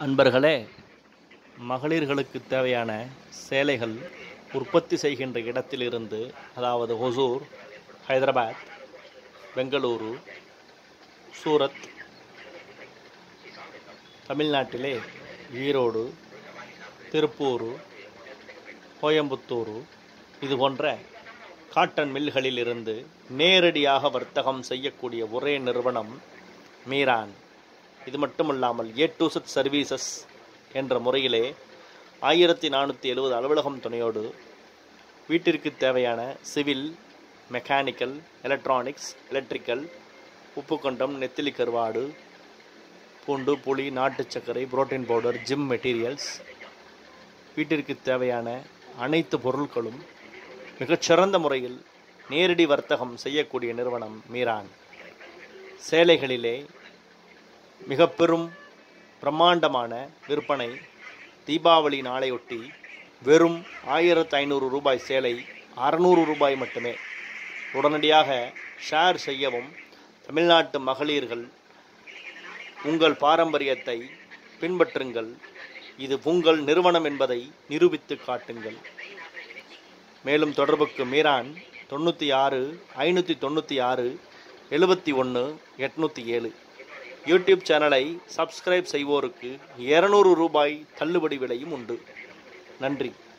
அன்பர்களே மகளிர்களுக்கு தேவையான சேலைகள் உற்பத்தி செய்கின்ற இடத்திலிருந்து அதாவது ஒசூர் ஹைதராபாத் பெங்களூரு சூரத் தமிழ்நாட்டிலே ஈரோடு திருப்பூர் கோயம்புத்தூர் இது போன்ற காட்டன் மில்களிலிருந்து நேரடியாக வர்த்தகம் செய்யக்கூடிய ஒரே நிறுவனம் மீரான் இது மட்டுமல்லாமல் ஏ டு செட் சர்வீசஸ் என்ற முறையிலே ஆயிரத்தி நானூற்றி எழுபது அலுவலகம் துணையோடு வீட்டிற்கு தேவையான சிவில் மெக்கானிக்கல் எலக்ட்ரானிக்ஸ் எலக்ட்ரிக்கல் உப்புக்கண்டம் நெத்திலி கருவாடு பூண்டு புளி நாட்டு சர்க்கரை புரோட்டீன் பவுடர் ஜிம் மெட்டீரியல்ஸ் வீட்டிற்கு தேவையான அனைத்து பொருட்களும் மிகச்சிறந்த முறையில் நேரடி வர்த்தகம் செய்யக்கூடிய நிறுவனம் மீரான் சேலைகளிலே மிக பெரும் பிரம்மாண்டமான விற்பனை தீபாவளி நாளையொட்டி வெறும் ஆயிரத்து ஐநூறு ரூபாய் சேலை அறநூறு ரூபாய் மட்டுமே உடனடியாக ஷேர் செய்யவும் தமிழ்நாட்டு மகளிர்கள் உங்கள் பாரம்பரியத்தை பின்பற்றுங்கள் இது உங்கள் நிறுவனம் என்பதை நிரூபித்து காட்டுங்கள் மேலும் தொடர்புக்கு மீரான் தொண்ணூற்றி ஆறு ஐநூற்றி தொண்ணூற்றி ஆறு எழுபத்தி ஒன்று எட்நூற்றி ஏழு யூடியூப் சேனலை சப்ஸ்கிரைப் செய்வோருக்கு இரநூறு ரூபாய் தள்ளுபடி விலையும் உண்டு நன்றி